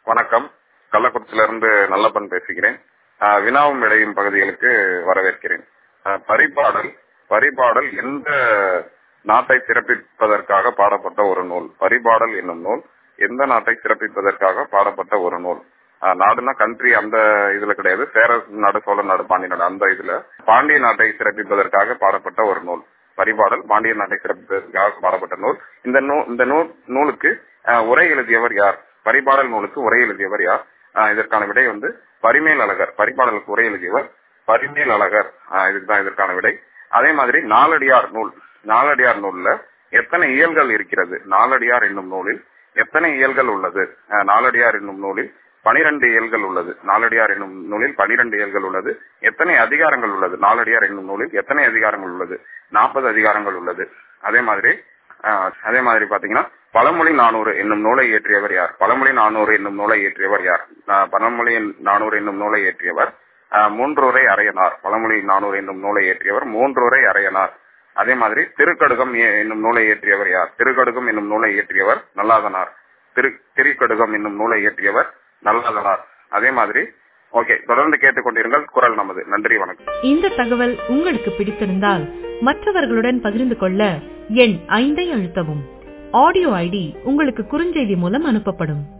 வணக்கம் கள்ளக்குறிச்சியில இருந்து நல்லப்பன் பேசுகிறேன் ஆஹ் வினாவும் விளையும் பகுதிகளுக்கு வரவேற்கிறேன் ஆஹ் பரிபாடல் பரிபாடல் எந்த நாட்டை சிறப்பிப்பதற்காக பாடப்பட்ட ஒரு நூல் பரிபாடல் என்னும் நூல் எந்த நாட்டை சிறப்பிப்பதற்காக பாடப்பட்ட ஒரு நூல் ஆஹ் நாடுனா கண்ட்ரி அந்த இதுல கிடையாது சேர நாடு சோழ நாடு பாண்டிய நாடு அந்த இதுல பாண்டிய நாட்டை சிறப்பிப்பதற்காக பாடப்பட்ட ஒரு நூல் பரிபாடல் பாண்டிய நாட்டை சிறப்பிப்பதற்காக பாடப்பட்ட நூல் இந்த நூல் இந்த நூல் நூலுக்கு ஆஹ் உரை எழுதியவர் யார் பரிபாடல் நூலுக்கு உரை எழுதியவர் யார் ஆஹ் இதற்கான விடை வந்து பரிமேல் அழகர் பரிபாடலுக்கு உரை எழுதியவர் பரிமேல் அழகர் ஆஹ் இதுதான் இதற்கான விடை அதே மாதிரி நாலடியார் நூல் நாலடியார் நூல்ல எத்தனை இயல்கள் இருக்கிறது நாலடியார் என்னும் நூலில் எத்தனை இயல்கள் உள்ளது ஆஹ் நாலடியார் என்னும் நூலில் பனிரெண்டு இயல்கள் உள்ளது நாலடியார் என்னும் நூலில் பனிரெண்டு இயல்கள் உள்ளது எத்தனை அதிகாரங்கள் உள்ளது நாலடியார் என்னும் நூலில் எத்தனை அதிகாரங்கள் உள்ளது நாற்பது அதிகாரங்கள் உள்ளது அதே மாதிரி ஆஹ் அதே மாதிரி பாத்தீங்கன்னா பழமொழி நானூறு என்னும் நூலை இயற்றியவர் யார் பழமொழி நானூறு என்னும் நூலை இயற்றியவர் யார் ஆஹ் பழமொழி நானூறு என்னும் நூலை இயற்றியவர் ஆஹ் மூன்றுரை அரையனார் பழமொழி நானூறு என்னும் நூலை இயற்றியவர் மூன்றுரை அரையனார் அதே மாதிரி திருக்கடுகம் எ- என்னும் நூலை இயற்றியவர் யார் திருக்கடுகம் என்னும் நூலை இயற்றியவர் நல்லாதனார் திரு திருக்கடுகம் என்னும் நூலை இயற்றியவர் நல்லாதனார் அதே மாதிரி ஓகே தொடர்ந்து கேட்டுக்கொண்டிருங்கள் குரல் நமது நன்றி வணக்கம் இந்த தகவல் உங்களுக்கு பிடித்திருந்தால் மற்றவர்களுடன் பகிர்ந்து கொள்ள எண் ஐந்தை அழுத்தவும் ஆடியோ ஐடி உங்களுக்கு குறுஞ்செய்தி மூலம் அனுப்பப்படும்